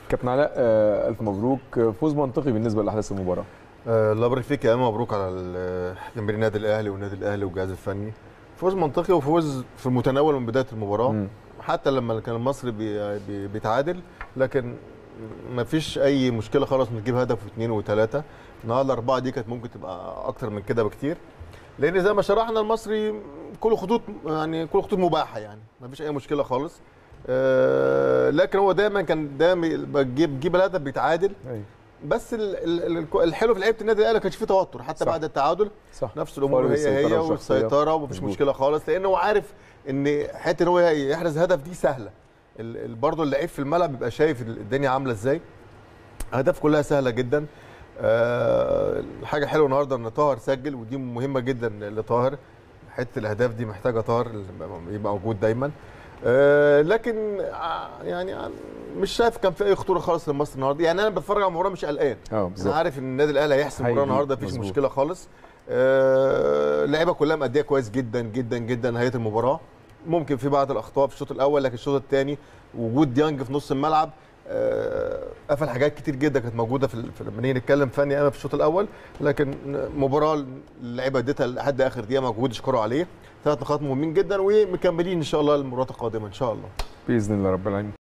كابتن علاء آه، الف مبروك آه، فوز منطقي بالنسبه لاحداث المباراه آه، الله يبارك فيك يا امام مبروك على ال- جماهير النادي الاهلي والنادي الاهلي والجهاز الفني فوز منطقي وفوز في المتناول من بدايه المباراه مم. حتى لما كان المصري بي بي بيتعادل لكن ما فيش اي مشكله خالص نجيب هدف واثنين وثلاثه النهارده اربعه دي كانت ممكن تبقى اكتر من كده بكتير لان زي ما شرحنا المصري كل خطوط يعني كل خطوط مباحه يعني ما فيش اي مشكله خالص آه لكن هو دايما كان دايما بيجيب بيجيب الهدف بيتعادل ايوه بس ال- ال- ال- الحلو في لعيبه النادي الاهلي ما كانش فيه توتر حتى صح. بعد التعادل صح نفس الامور فرق هي هي السيطرة والشخصية. والسيطره ومفيش مظبوط. مشكله خالص لان هو عارف ان حته ان هو يحرز هدف دي سهله ال- ال- برضه اللعيب في الملعب بيبقى شايف الدنيا عامله ازاي اهداف كلها سهله جدا أه الحاجه حلوه النهارده ان طاهر سجل ودي مهمه جدا لطاهر حته الاهداف دي محتاجه طاهر يبقى موجود دايما أه لكن آه، يعني آه، مش شايف كان في اي خطوره خالص لمصر النهارده يعني انا بتفرج على المباراه مش قلقان اه انا بالظبط عارف ان النادي الاهلي هيحسم المباراه هيجي. النهارده مفيش مظبوط. مشكله خالص آه، اللعيبه كلها مأديه كويس جدا جدا جدا نهايه المباراه ممكن في بعض الاخطاء في الشوط الاول لكن الشوط الثاني وجود ديانج في نص الملعب آه، قفل حاجات كتير جدا كانت موجوده في ال- في- لما نيجي نتكلم فني انا في الشوط الاول لكن مباراه اللعيبه اديتها لحد اخر دقيقه مجهود يشكروا عليه ثلاث نقاط مهمين جدا ومكملين ان شاء الله المباراه القادمه ان شاء الله باذن الله رب العالمين